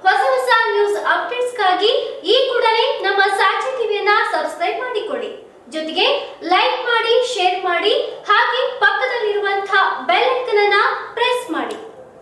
ಹೊಸ ಹೊಸ ನ್ಯೂಸ್ ಅಪ್ಡೇಟ್ಸ್ಗಾಗಿ ಈ ಕೂಡಲೇ ನಮ್ಮ ಸಾಕ್ಷಿ ಟಿವಿಯನ್ನ ಸಬ್ಸ್ಕ್ರೈಬ್ ಮಾಡಿಕೊಳ್ಳಿ ಜೊತೆಗೆ ಲೈಕ್ ಮಾಡಿ ಶೇರ್ ಮಾಡಿ ಹಾಗೆ ಪಕ್ಕದಲ್ಲಿರುವಂತಹ ಬೆಲ್ ಐಕನ್ ಅನ್ನ ಪ್ರೆಸ್ ಮಾಡಿ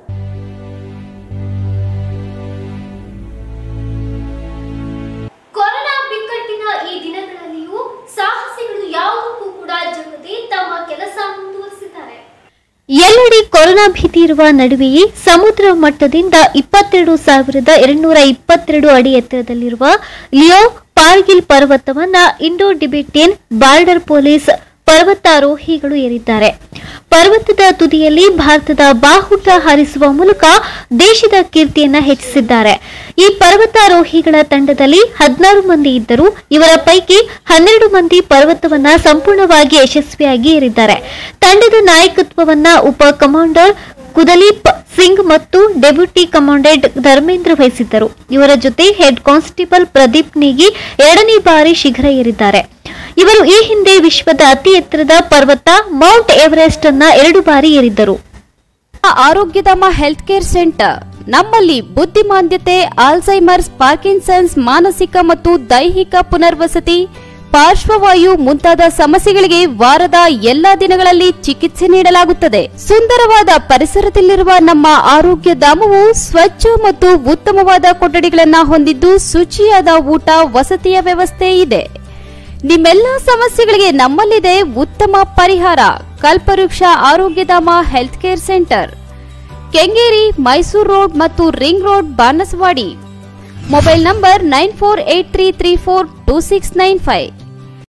ಕೊರೋನಾ ಬಿಕ್ಕಟ್ಟಿನ ಈ ದಿನಗಳಲ್ಲಿಯೂ ಸಾಹಸಿಗಳು ಯಾವುದಕ್ಕೂ ಕೂಡ ಜಗದೆ ತಮ್ಮ ಕೆಲಸ ಮುಂದುವರಿಸಿದ್ದಾರೆ ಎಲ್ಲೆಡೆ ಕೊರೋನಾ ಭೀತಿ ಇರುವ ನಡುವೆಯೇ ಸಮುದ್ರ ಮಟ್ಟದಿಂದ ಇಪ್ಪತ್ತೆರಡು ಸಾವಿರದ ಎರಡ್ನೂರ ಇಪ್ಪತ್ತೆರಡು ಅಡಿ ಎತ್ತರದಲ್ಲಿರುವ ಲಿಯೋ ಪಾರ್ಗಿಲ್ ಪರ್ವತವನ್ನ ಇಂಡೋ ಟಿಬೆಟಿಯನ್ ಬಾರ್ಡರ್ ಪೊಲೀಸ್ ಪರ್ವತಾರೋಹಿಗಳು ಏರಿದ್ದಾರೆ ಪರ್ವತದ ತುದಿಯಲ್ಲಿ ಭಾರತದ ಬಾಹುಟ ಹಾರಿಸುವ ಮೂಲಕ ದೇಶದ ಕೀರ್ತಿಯನ್ನ ಹೆಚ್ಚಿಸಿದ್ದಾರೆ ಈ ಪರ್ವತಾರೋಹಿಗಳ ತಂಡದಲ್ಲಿ ಹದಿನಾರು ಮಂದಿ ಇದ್ದರು ಇವರ ಪೈಕಿ ಹನ್ನೆರಡು ಮಂದಿ ಪರ್ವತವನ್ನ ಸಂಪೂರ್ಣವಾಗಿ ಯಶಸ್ವಿಯಾಗಿ ಏರಿದ್ದಾರೆ ತಂಡದ ನಾಯಕತ್ವವನ್ನ ಉಪ ಕಮಾಂಡರ್ ಕುದಲೀಪ್ ಸಿಂಗ್ ಮತ್ತು ಡೆಪ್ಯೂಟಿ ಕಮಾಂಡೆಂಟ್ ಧರ್ಮೇಂದ್ರ ವಹಿಸಿದ್ದರು ಇವರ ಜೊತೆ ಹೆಡ್ ಕಾನ್ಸ್ಟೇಬಲ್ ಪ್ರದೀಪ್ ನೇಗಿ ಎರಡನೇ ಬಾರಿ ಶಿಖರ ಏರಿದ್ದಾರೆ ಇವರು ಈ ಹಿಂದೆ ವಿಶ್ವದ ಅತಿ ಎತ್ತರದ ಪರ್ವತ ಮೌಂಟ್ ಎವರೆಸ್ಟ್ ಅನ್ನ ಎರಡು ಬಾರಿ ಏರಿದ್ದರು ಆರೋಗ್ಯಧಾಮ ಹೆಲ್ತ್ ಕೇರ್ ಸೆಂಟರ್ ನಮ್ಮಲ್ಲಿ ಬುದ್ಧಿಮಾಂದ್ಯತೆ ಆಲ್ಝೈಮರ್ಸ್ ಪಾರ್ಕಿನ್ಸನ್ಸ್ ಮಾನಸಿಕ ಮತ್ತು ದೈಹಿಕ ಪುನರ್ವಸತಿ ಪಾರ್ಶ್ವವಾಯು ಮುಂತಾದ ಸಮಸ್ಯೆಗಳಿಗೆ ವಾರದ ಎಲ್ಲಾ ದಿನಗಳಲ್ಲಿ ಚಿಕಿತ್ಸೆ ನೀಡಲಾಗುತ್ತದೆ ಸುಂದರವಾದ ಪರಿಸರದಲ್ಲಿರುವ ನಮ್ಮ ಆರೋಗ್ಯ ಧಾಮವು ಸ್ವಚ್ಛ ಮತ್ತು ಉತ್ತಮವಾದ ಕೊಠಡಿಗಳನ್ನ ಹೊಂದಿದ್ದು ಶುಚಿಯಾದ ಊಟ ವಸತಿಯ ವ್ಯವಸ್ಥೆ ಇದೆ ನಿಮ್ಮೆಲ್ಲ ಸಮಸ್ಯೆಗಳಿಗೆ ನಮ್ಮಲ್ಲಿದೆ ಉತ್ತಮ ಪರಿಹಾರ Kalpavriksha Arogyadhama health care centre Kengeri Mysuru road ಮತ್ತು ring road Banaswadi mobile number nine four eight three three four two six nine five